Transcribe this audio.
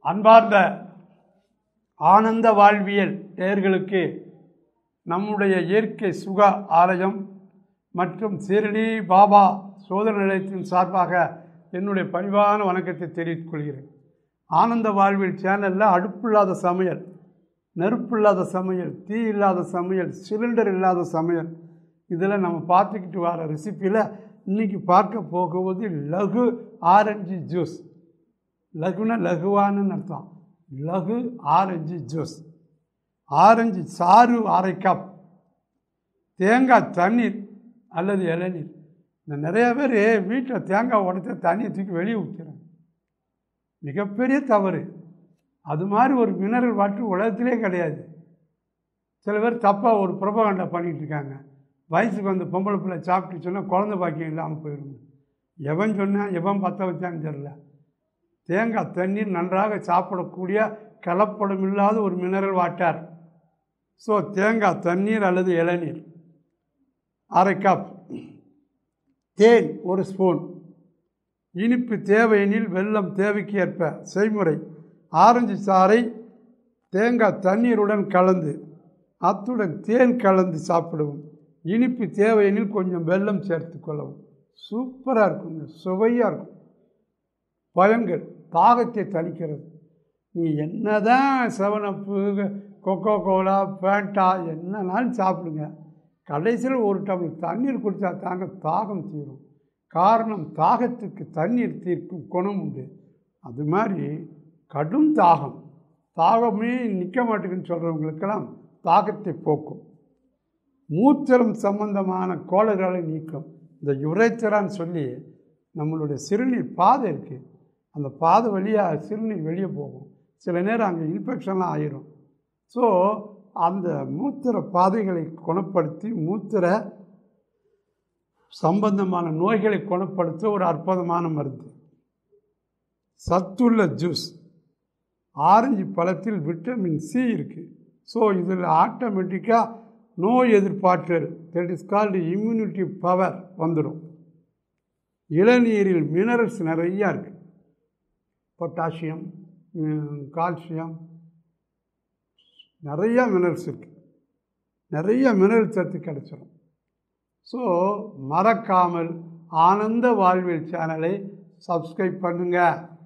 அன்பார்ந்த ஆனந்த வாழ்வியல் நேயர்களுக்கு நம்முடைய இயற்கை சுக ஆலயம் மற்றும் சிறுடி பாபா சோதனை நிலையத்தின் சார்பாக என்னுடைய பணிவான வணக்கத்தை தெரிவித்துக் கொள்கிறேன் ஆனந்த வாழ்வியல் சேனலில் அடுப்பு இல்லாத சமையல் நெருப்பு இல்லாத சமையல் தீ இல்லாத சமையல் சிலிண்டர் இல்லாத சமையல் இதில் நம்ம பார்த்துக்கிட்டு வர ரெசிப்பியில் இன்றைக்கி பார்க்க போகுவது லகு ஆரஞ்சு ஜூஸ் லகுனா லகுவான்னு அர்த்தம் லகு ஆரஞ்சு ஜூஸ் ஆரஞ்சு சாறு அரை கப் தேங்காய் தண்ணீர் அல்லது இளநீர் இந்த நிறைய பேர் வீட்டில் தேங்காய் உடைச்ச தண்ணியை தூக்கி வெளியே ஊற்றுறாங்க மிகப்பெரிய தவறு அது மாதிரி ஒரு மினரல் வாட்டர் உலகத்திலே கிடையாது சில பேர் தப்பாக ஒரு புரபகண்டா பண்ணிகிட்டு இருக்காங்க வயசுக்கு வந்து பொம்பளை பிள்ளை சாப்பிட்டு சொன்னால் குழந்த பாக்கியம் இல்லாமல் போயிடும் எவன் சொன்னான் எவன் பற்ற வச்சான்னு தெரில தேங்காய் தண்ணீர் நன்றாக சாப்பிடக்கூடிய கலப்படம் இல்லாத ஒரு மினரல் வாட்டர் ஸோ தேங்காய் தண்ணீர் அல்லது இளநீர் அரை கப் தேன் ஒரு ஸ்பூன் இனிப்பு தேவையெனில் வெல்லம் தேவைக்கு ஏற்ப செய்முறை ஆரஞ்சு சாறை தேங்காய் தண்ணீருடன் கலந்து அத்துடன் தேன் கலந்து சாப்பிடவும் இனிப்பு தேவையெனில் கொஞ்சம் வெல்லம் சேர்த்து கொள்ளவும் சூப்பராக இருக்குங்க சுவையாக இருக்கும் பயன்கள் தாகத்தை தணிக்கிறது நீ என்னதான் செவனப்பு கொக்கோ கோலா பேண்டா என்னன்னாலும் சாப்பிடுங்க கடைசியில் ஒரு டம்ளர் தண்ணீர் குடித்தா தாங்க தாகம் தீரும் காரணம் தாகத்துக்கு தண்ணீர் தீர்க்கும் குணம் உண்டு அது மாதிரி கடும் தாகம் தாகமே நிற்க மாட்டேங்குன்னு சொல்கிறவங்களுக்கெல்லாம் தாகத்தை போக்கும் மூத்திரம் சம்பந்தமான கோளாறுகளை நீக்கும் இந்த யுரைத்தரான்னு சொல்லி நம்மளுடைய சிறுநீர் பாதை இருக்குது அந்த பாதை வழியாக சிறுநீர் வெளியே போகும் சில நேரம் அங்கே இன்ஃபெக்ஷன்லாம் ஆயிரும் ஸோ அந்த மூத்திர பாதைகளை குணப்படுத்தி மூத்திர சம்பந்தமான நோய்களை குணப்படுத்த ஒரு அற்புதமான மருந்து சத்துள்ள ஜூஸ் ஆரஞ்சு பழத்தில் விட்டமின் சி இருக்குது ஸோ இதில் ஆட்டோமேட்டிக்காக நோய் எதிர்ப்பாற்றல் that is called immunity power வந்துடும் இளநீரில் மினரல்ஸ் நிறையா இருக்குது பொட்டாசியம் கால்சியம் நிறையா மினரல்ஸ் இருக்குது நிறைய மினரல் சத்து கிடச்சிரும் ஸோ மறக்காமல் ஆனந்த வாழ்வியல் சேனலை சப்ஸ்கிரைப் பண்ணுங்கள்